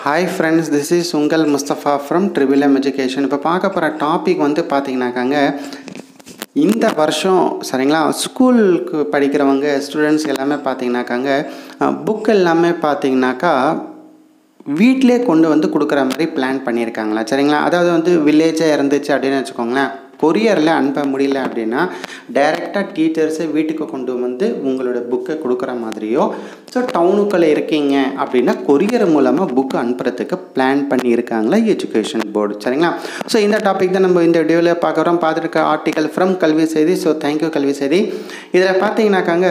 hi friends this is உங்கள் Mustafa from triple M education இப்போ பார்க்க போகிற டாபிக் வந்து பார்த்தீங்கன்னாக்காங்க இந்த வருஷம் சரிங்களா ஸ்கூலுக்கு படிக்கிறவங்க ஸ்டூடெண்ட்ஸ் எல்லாமே பார்த்தீங்கன்னாக்காங்க புக் எல்லாமே பார்த்தீங்கன்னாக்கா வீட்டிலே கொண்டு வந்து கொடுக்குற மாதிரி பிளான் பண்ணியிருக்காங்களா சரிங்களா அதாவது வந்து வில்லேஜாக இருந்துச்சு அப்படின்னு வச்சுக்கோங்களேன் கொரியரில் அனுப்ப முடியல அப்படின்னா டைரெக்டாக டீச்சர்ஸை வீட்டுக்கு கொண்டு வந்து உங்களோட புக்கை கொடுக்குற மாதிரியோ ஸோ டவுனுக்குள்ளே இருக்கீங்க அப்படின்னா கொரியர் மூலமாக புக்கு அனுப்புறதுக்கு பிளான் பண்ணியிருக்காங்களா எஜுகேஷன் போர்டு சரிங்களா ஸோ இந்த டாபிக் தான் நம்ம இந்த வீடியோவில் பார்க்குறோம் பார்த்துருக்க ஆர்டிக்கல் ஃப்ரம் கல்வி செய்தி ஸோ தேங்க்யூ கல்வி செய்தி இதில் பார்த்தீங்கன்னாக்காங்க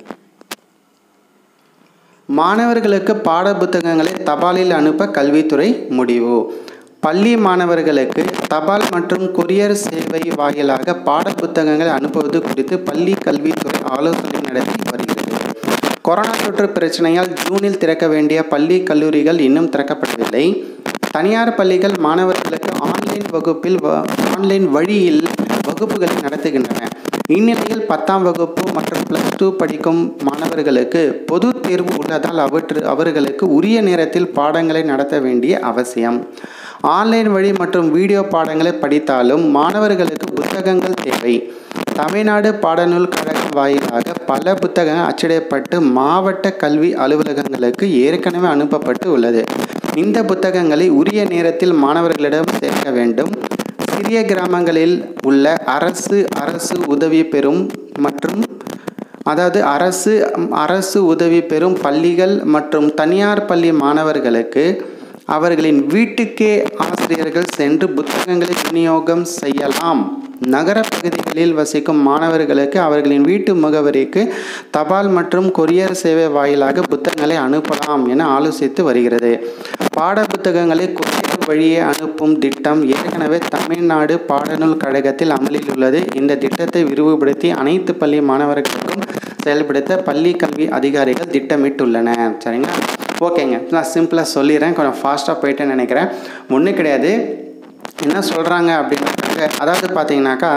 மாணவர்களுக்கு பாட புத்தகங்களை தபாலில் அனுப்ப கல்வித்துறை முடிவு பள்ளி மாணவர்களுக்கு தபால் மற்றும் கொரியர் சேவை வாயிலாக பாட புத்தகங்களை அனுப்புவது குறித்து பள்ளி கல்வித்துறை ஆலோசனை நடத்தி வருகிறது கொரோனா தொற்று பிரச்சனையால் ஜூனில் திறக்க வேண்டிய பள்ளி கல்லூரிகள் இன்னும் திறக்கப்படவில்லை தனியார் பள்ளிகள் மாணவர்களுக்கு ஆன்லைன் வகுப்பில் ஆன்லைன் வழியில் வகுப்புகளை நடத்துகின்றன இந்நிலையில் பத்தாம் வகுப்பு மற்றும் ப்ளஸ் டூ படிக்கும் மாணவர்களுக்கு பொது தேர்வு உள்ளதால் அவற்று அவர்களுக்கு உரிய நேரத்தில் பாடங்களை நடத்த வேண்டிய அவசியம் ஆன்லைன் வழி மற்றும் வீடியோ பாடங்களை படித்தாலும் மாணவர்களுக்கு புத்தகங்கள் தேவை தமிழ்நாடு பாடநூல் கழகம் வாயிலாக பல புத்தகங்கள் அச்சிடப்பட்டு மாவட்ட கல்வி அலுவலகங்களுக்கு ஏற்கனவே அனுப்பப்பட்டு உள்ளது இந்த புத்தகங்களை உரிய நேரத்தில் மாணவர்களிடம் சேர்க்க வேண்டும் சிறிய கிராமங்களில் உள்ள அரசு அரசு உதவி பெறும் மற்றும் அதாவது அரசு அரசு உதவி பெறும் பள்ளிகள் மற்றும் தனியார் பள்ளி மாணவர்களுக்கு அவர்களின் வீட்டுக்கே ஆசிரியர்கள் சென்று புத்தகங்களை விநியோகம் செய்யலாம் நகர பகுதிகளில் வசிக்கும் மாணவர்களுக்கு அவர்களின் வீட்டு முகவரிக்கு தபால் மற்றும் கொரியர் சேவை வாயிலாக புத்தகங்களை அனுப்பலாம் என ஆலோசித்து வருகிறது பாட புத்தகங்களை கொரியர் வழியே அனுப்பும் திட்டம் ஏற்கனவே தமிழ்நாடு பாடநூல் கழகத்தில் அமலில் உள்ளது இந்த திட்டத்தை விரிவுபடுத்தி அனைத்து பள்ளி மாணவர்களுக்கும் செயல்படுத்த பள்ளி கல்வி அதிகாரிகள் திட்டமிட்டுள்ளன சரிங்களா ஓகேங்க நான் சிம்பிளாக சொல்லிடுறேன் கொஞ்சம் ஃபாஸ்ட்டாக போயிட்டேன்னு நினைக்கிறேன் ஒன்றும் கிடையாது என்ன சொல்கிறாங்க அப்படின்னாக்க அதாவது பார்த்தீங்கன்னாக்கா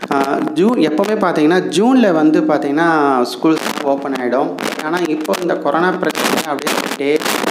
ஜூன் எப்போவுமே பார்த்தீங்கன்னா ஜூனில் வந்து பார்த்தீங்கன்னா ஸ்கூல்ஸ் ஓப்பன் ஆகிடும் ஆனால் இப்போ இந்த கொரோனா பிரச்சனை அப்படியே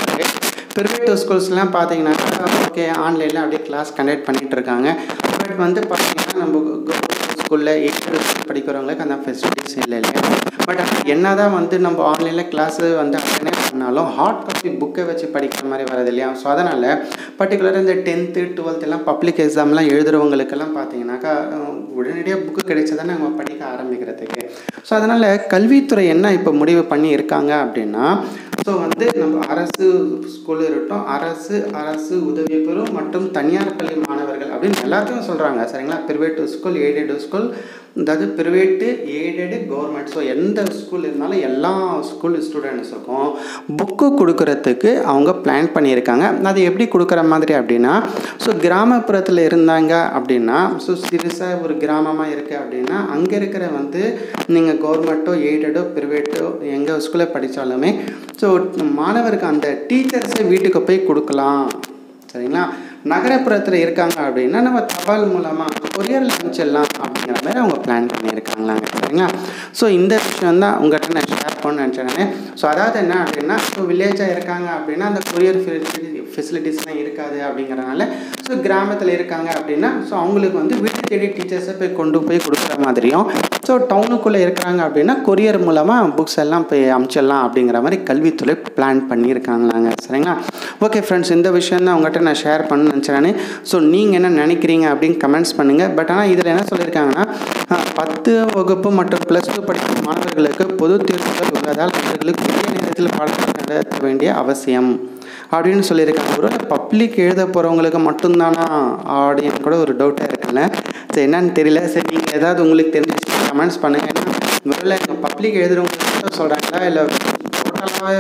ப்ரைவேட் ஸ்கூல்ஸ்லாம் பார்த்தீங்கன்னாக்கா ஓகே ஆன்லைனில் அப்படியே கிளாஸ் கண்டக்ட் பண்ணிகிட்டு இருக்காங்க பட் வந்து பார்த்தீங்கன்னா நம்ம ஸ்கூலில் எயிட் படிக்கிறவங்களுக்கு அந்த ஃபெசிலிட்டிஸ் இல்லை இல்லையா பட் என்ன தான் வந்து நம்ம ஆன்லைனில் கிளாஸு வந்து அட்டனே பண்ணாலும் ஹார்ட் காப்பி புக்கை வச்சு படிக்கிற மாதிரி வரது இல்லையா ஸோ அதனால் பர்டிகுலராக இந்த டென்த்து டுவெல்த் எல்லாம் பப்ளிக் எக்ஸாம்லாம் எழுதுகிறவங்களுக்கெல்லாம் பார்த்தீங்கன்னாக்கா உடனடியாக புக்கு கிடைச்சதானே நம்ம படிக்க ஆரம்பிக்கிறதுக்கு ஸோ அதனால் கல்வித்துறை என்ன இப்போ முடிவு பண்ணி இருக்காங்க அப்படின்னா ஸோ வந்து நம்ம அரசு ஸ்கூல் இருக்கட்டும் அரசு அரசு உதவி பெறும் மற்றும் தனியார் பள்ளி மாணவர்கள் அப்படின்னு எல்லாத்தையும் சொல்கிறாங்க சரிங்களா ப்ரைவேட் ஸ்கூல் எய்டட் ஸ்கூல் அதாவது ப்ரைவேட்டு எய்டடு கவர்மெண்ட் ஸோ எந்த ஸ்கூல் இருந்தாலும் எல்லா ஸ்கூல் ஸ்டூடெண்ட்ஸுக்கும் புக்கு கொடுக்கறதுக்கு அவங்க பிளான் பண்ணியிருக்காங்க அது எப்படி கொடுக்குற மாதிரி அப்படின்னா ஸோ கிராமப்புறத்தில் இருந்தாங்க அப்படின்னா ஸோ சிறுசாக ஒரு கிராமமாக இருக்குது அப்படின்னா அங்கே இருக்கிற வந்து நீங்கள் கவர்மெண்ட்டோ எய்டடோ ப்ரைவேட்டோ எங்கள் ஸ்கூலில் படித்தாலுமே ஸோ மாணவருக்கு அந்த டீச்சர்ஸை வீட்டுக்கு போய் கொடுக்கலாம் சரிங்களா நகரப்புறத்தில் இருக்காங்க அப்படின்னா நம்ம தபால் மூலமாக கொரியரில் அனுப்பிச்சிடலாம் அப்படிங்கிற மாதிரி அவங்க பிளான் பண்ணியிருக்காங்களாங்க சரிங்களா ஸோ இந்த விஷயம் தான் உங்கள்கிட்ட நான் ஷேர் பண்ண நினச்சேன் ஸோ அதாவது என்ன அப்படின்னா ஸோ வில்லேஜாக இருக்காங்க அப்படின்னா அந்த கொரியர் ஃபெசிலிட்டிஸ்லாம் இருக்காது அப்படிங்கிறனால ஸோ கிராமத்தில் இருக்காங்க அப்படின்னா ஸோ அவங்களுக்கு வந்து வீட்டு தேடி டீச்சர்ஸை போய் கொண்டு போய் கொடுக்குற மாதிரியும் ஸோ டவுனுக்குள்ளே இருக்கிறாங்க அப்படின்னா கொரியர் மூலமாக புக்ஸ் எல்லாம் போய் அமுச்சிடலாம் அப்படிங்கிற மாதிரி கல்வித்துறை பிளான் பண்ணியிருக்காங்களாங்க சரிங்களா ஓகே ஃப்ரெண்ட்ஸ் இந்த விஷயம் தான் உங்கள்கிட்ட நான் ஷேர் பண்ண நினச்சேன் ஸோ நீங்கள் என்ன நினைக்கிறீங்க அப்படின்னு கமெண்ட்ஸ் பண்ணுங்கள் பட் ஆனால் இதில் என்ன சொல்லியிருக்காங்கன்னா பத்து வகுப்பு மற்றும் ப்ளஸ் டூ படிக்கும் மாணவர்களுக்கு பொது தேர்வுகள் உள்ளதால் அவர்களுக்கு உரிய நேரத்தில் பாடத்தை நடத்த வேண்டிய அவசியம் அப்படின்னு சொல்லியிருக்காங்க ஒரு பப்ளிக் எழுத போகிறவங்களுக்கு மட்டும்தானா அப்படின்னு கூட ஒரு டவுட்டாக இருக்குல்ல சரி என்னன்னு தெரியல சரி நீங்கள் ஏதாவது உங்களுக்கு தெரிஞ்சிச்சு கமெண்ட்ஸ் பண்ணுங்கள் ஏன்னா முதல்ல எங்கள் பப்ளிக் எழுதுறவங்களுக்கு மட்டும் சொல்கிறாங்களா இல்லை டோட்டலாகவே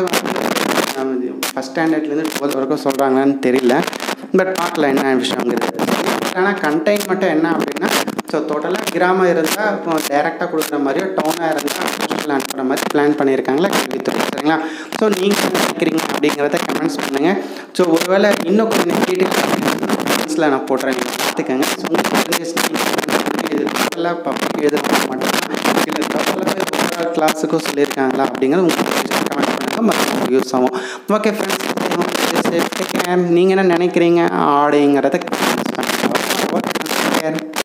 வந்து ஃபஸ்ட் ஸ்டாண்டர்ட்லேருந்து டுவெல்த் வரைக்கும் சொல்கிறாங்களான்னு தெரியல பட் பார்க்கலாம் என்ன விஷயங்கிறது ஆனால் கண்டெயின் மட்டும் என்ன அப்படின்னா ஸோ டோட்டலாக கிராமம் இருந்தால் இப்போ டேரெக்டாக கொடுக்குற மாதிரியோ டவுனாக இருந்தால் ஹாஸ்டலில் அனுப்புகிற மாதிரி பிளான் பண்ணியிருக்காங்களா கல்வித்துறை சரிங்களா ஸோ நீங்கள் என்ன நினைக்கிறீங்க அப்படிங்கிறத கமெண்ட்ஸ் பண்ணுங்கள் ஸோ ஒருவேளை இன்னும் கொஞ்சம் டீட்டெயில்ஸில் நான் போடுறேன் நீங்கள் பார்த்துக்கோங்க ஸோ உங்களுக்கு தெரிஞ்சிச்சுன்னா இது டோட்டலாக பப்ளிக் எழுதுறது மட்டும்தான் இல்லை டோட்டலாகவே கிளாஸுக்கும் சொல்லியிருக்காங்களா அப்படிங்கிறது உங்களுக்கு கமெண்ட் பண்ணுங்கள் மற்ற யூஸ் ஆகும் ஓகே ஃப்ரெண்ட்ஸ் நீங்கள் என்ன நினைக்கிறீங்க அப்படிங்கிறத